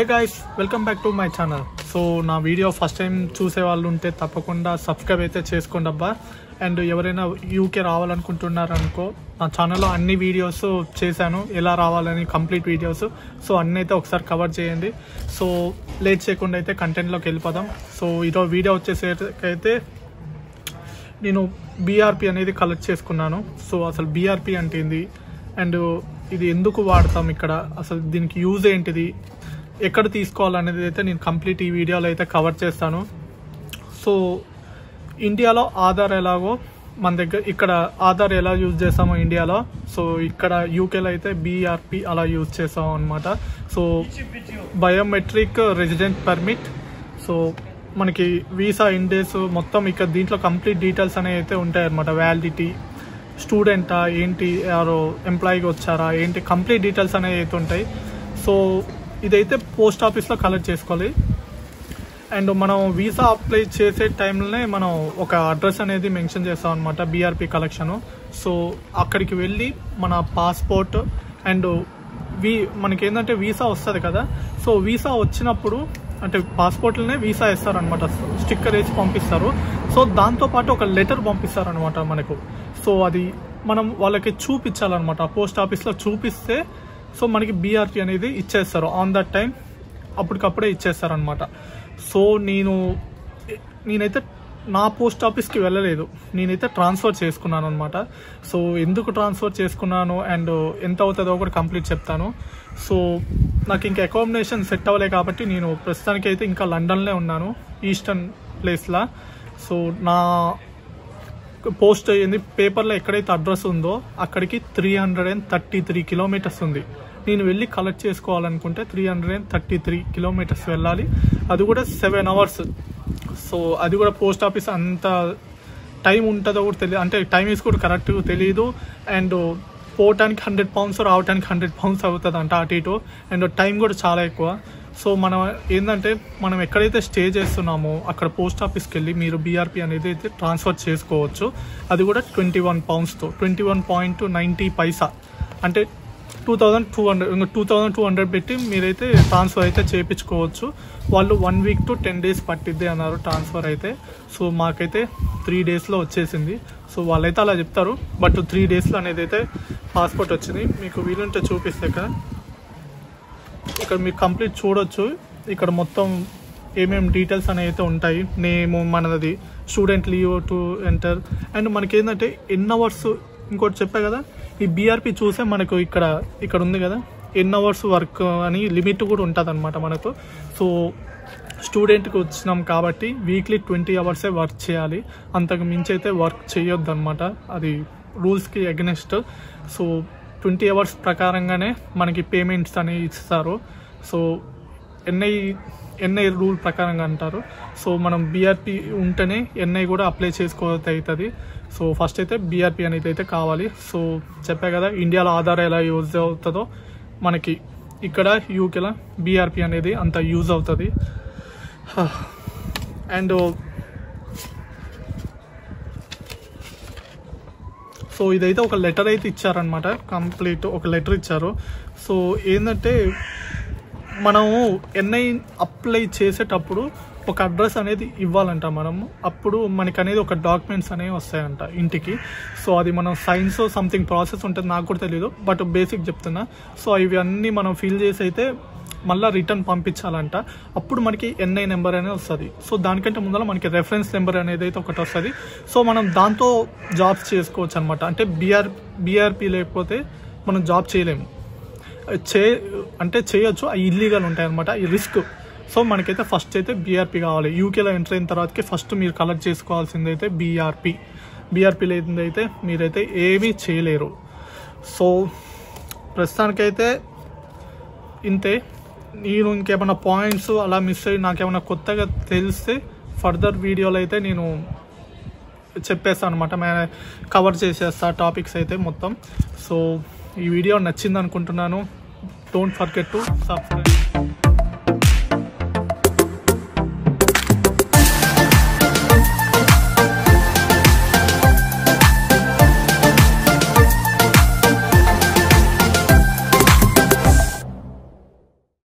hey guys welcome back to my channel so నా video first time చూసే వాళ్ళు ఉంటే తప్పకుండా సబ్స్క్రైబ్ అయితే చేసుకోండి అబ్బా అండ్ ఎవరైనా యూకే రావాలనుకుంటున్నారనుకో నా ఛానల్లో అన్ని వీడియోస్ చేశాను ఎలా రావాలని కంప్లీట్ వీడియోస్ సో అన్నీ అయితే ఒకసారి కవర్ చేయండి సో లేట్ చేయకుండా అయితే కంటెంట్లోకి వెళ్ళిపోదాం సో ఈరోజు వీడియో వచ్చేసరికైతే నేను బీఆర్పి అనేది కలెక్ట్ చేసుకున్నాను సో అసలు బీఆర్పి అంటే ఏంది అండ్ ఇది ఎందుకు వాడతాం ఇక్కడ అసలు దీనికి యూజ్ ఏంటిది ఎక్కడ తీసుకోవాలనేది అయితే నేను కంప్లీట్ ఈ వీడియోలో అయితే కవర్ చేస్తాను సో ఇండియాలో ఆధార్ ఎలాగో మన దగ్గర ఇక్కడ ఆధార్ ఎలా యూజ్ చేస్తామో ఇండియాలో సో ఇక్కడ యూకేలో అయితే బీఆర్పి అలా యూజ్ చేస్తాం అనమాట so biometric resident permit so మనకి వీసా ఇండేస్ మొత్తం ఇక్కడ దీంట్లో కంప్లీట్ డీటెయిల్స్ అనేవి అయితే ఉంటాయి అనమాట వ్యాలిడిటీ స్టూడెంటా ఏంటి ఎవరో ఎంప్లాయీగా వచ్చారా ఏంటి కంప్లీట్ డీటెయిల్స్ అనేవి అయితే ఉంటాయి సో ఇదైతే పోస్ట్ ఆఫీస్లో కలెక్ట్ చేసుకోవాలి అండ్ మనం వీసా అప్లై చేసే టైంలోనే మనం ఒక అడ్రస్ అనేది మెన్షన్ చేస్తాం అనమాట బీఆర్పీ కలెక్షన్ సో అక్కడికి వెళ్ళి మన పాస్పోర్ట్ అండ్ వీ మనకి ఏంటంటే వీసా వస్తుంది కదా సో వీసా వచ్చినప్పుడు అంటే పాస్పోర్ట్లనే వీసా ఇస్తారనమాట స్టిక్కర్ వేసి పంపిస్తారు సో దాంతోపాటు ఒక లెటర్ పంపిస్తారనమాట మనకు సో అది మనం వాళ్ళకి చూపించాలన్నమాట పోస్ట్ ఆఫీస్లో చూపిస్తే సో మనకి బీఆర్పీ అనేది ఇచ్చేస్తారు ఆన్ దట్ టైం అప్పటికప్పుడే ఇచ్చేస్తారనమాట సో నేను నేనైతే నా పోస్ట్ ఆఫీస్కి వెళ్ళలేదు నేనైతే ట్రాన్స్ఫర్ చేసుకున్నాను అనమాట సో ఎందుకు ట్రాన్స్ఫర్ చేసుకున్నాను అండ్ ఎంత అవుతుందో కూడా కంప్లీట్ చెప్తాను సో నాకు ఇంకా అకామిడేషన్ సెట్ అవ్వలే కాబట్టి నేను ప్రస్తుతానికి అయితే ఇంకా లండన్లో ఉన్నాను ఈస్టర్న్ ప్లేస్లో సో నా పోస్ట్ అయ్యింది పేపర్లో ఎక్కడైతే అడ్రస్ ఉందో అక్కడికి three hundred and thirty three kilometres ఉంది నేను వెళ్ళి కలెక్ట్ చేసుకోవాలనుకుంటే three hundred and thirty three kilometres వెళ్ళాలి అది కూడా సెవెన్ అవర్స్ సో అది కూడా పోస్ట్ ఆఫీస్ అంత టైం ఉంటుందో కూడా తెలియదు అంటే టైం ఇస్ కూడా కరెక్ట్గా తెలియదు అండ్ పోవటానికి హండ్రెడ్ పౌండ్స్ రావడానికి హండ్రెడ్ పౌండ్స్ అవుతుంది అంట అటు ఇటు అండ్ టైం కూడా చాలా ఎక్కువ సో మనం ఏంటంటే మనం ఎక్కడైతే స్టే చేస్తున్నామో అక్కడ పోస్ట్ ఆఫీస్కి వెళ్ళి మీరు బీఆర్పీ అనేది అయితే ట్రాన్స్ఫర్ చేసుకోవచ్చు అది కూడా ట్వంటీ వన్ పౌండ్స్తో twenty one point ninety paisa అంటే టూ థౌజండ్ టూ హండ్రెడ్ ఇంకా టూ థౌజండ్ టూ హండ్రెడ్ పెట్టి మీరైతే ట్రాన్స్ఫర్ అయితే చేయించుకోవచ్చు వాళ్ళు one week to ten days పట్టిద్ది అన్నారు ట్రాన్స్ఫర్ అయితే సో మాకైతే త్రీ డేస్లో వచ్చేసింది సో వాళ్ళైతే అలా చెప్తారు బట్ త్రీ డేస్లో అనేది అయితే పాస్పోర్ట్ వచ్చింది మీకు వీలుంటే చూపిస్తే ఇక్కడ ఇక్కడ మీరు కంప్లీట్ చూడొచ్చు ఇక్కడ మొత్తం ఏమేమి డీటెయిల్స్ అనేవి అయితే ఉంటాయి నేమ్ మనది student leave to enter and మనకి ఏంటంటే ఎన్ అవర్స్ ఇంకోటి చెప్పా కదా ఈ బీఆర్పి చూసే మనకు ఇక్కడ ఇక్కడ ఉంది కదా ఎన్ అవర్స్ వర్క్ అని లిమిట్ కూడా ఉంటుంది అనమాట మనకు సో స్టూడెంట్కి వచ్చినాం కాబట్టి వీక్లీ ట్వంటీ అవర్సే వర్క్ చేయాలి అంతకు మించి అయితే వర్క్ చేయొద్దు అనమాట అది రూల్స్కి అగెనెస్ట్ సో ట్వంటీ అవర్స్ ప్రకారంగానే మనకి పేమెంట్స్ అనేవి ఇస్తారు సో ఎన్ఐ ఎన్ఐ రూల్ ప్రకారంగా అంటారు సో మనం బీఆర్పీ ఉంటేనే ఎన్ఐ కూడా అప్లై చేసుకోవచ్చు అవుతుంది సో ఫస్ట్ అయితే బీఆర్పీ అనేది అయితే కావాలి సో చెప్పా కదా ఇండియాలో ఆధార్ ఎలా యూజ్ అవుతుందో మనకి ఇక్కడ యూకేలో బీఆర్పీ అనేది అంత యూజ్ అవుతుంది అండ్ సో ఇదైతే ఒక లెటర్ అయితే ఇచ్చారనమాట కంప్లీట్ ఒక లెటర్ ఇచ్చారు సో ఏంటంటే మనము ఎన్ఐ అప్లై చేసేటప్పుడు ఒక అడ్రస్ అనేది ఇవ్వాలంట మనము అప్పుడు మనకి అనేది ఒక డాక్యుమెంట్స్ అనేవి వస్తాయంట ఇంటికి సో అది మనం సైన్స్ సంథింగ్ ప్రాసెస్ ఉంటుంది నాకు కూడా తెలియదు బట్ బేసిక్ చెప్తున్నా సో ఇవి అన్నీ మనం ఫిల్ చేసి అయితే మళ్ళీ రిటర్న్ పంపించాలంట అప్పుడు మనకి ఎన్ఐ నెంబర్ అనేది వస్తుంది సో దానికంటే ముందర మనకి రెఫరెన్స్ నెంబర్ అనేది అయితే ఒకటి వస్తుంది సో మనం దాంతో జాబ్స్ చేసుకోవచ్చు అనమాట అంటే బీఆర్ బీఆర్పీ లేకపోతే మనం జాబ్ చేయలేము చే అంటే చేయొచ్చు అవి ఇల్లీగల్ ఉంటాయి అనమాట ఈ రిస్క్ సో మనకైతే ఫస్ట్ అయితే బీఆర్పీ కావాలి యూకేలో ఎంటర్ అయిన తర్వాతకి ఫస్ట్ మీరు కలెక్ట్ చేసుకోవాల్సింది అయితే బీఆర్పీ బీఆర్పీ లేదైతే మీరైతే ఏమీ చేయలేరు సో ప్రస్తుతానికైతే ఇంతే నేను ఇంకేమైనా పాయింట్స్ అలా మిస్ అయ్యి నాకేమైనా కొత్తగా తెలిస్తే ఫర్దర్ వీడియోలో అయితే నేను చెప్పేస్తాను అనమాట మే కవర్ చేసేస్తా టాపిక్స్ అయితే మొత్తం సో ఈ వీడియో నచ్చింది అనుకుంటున్నాను డోంట్ ఫర్గెట్ టు సబ్స్క్రైబ్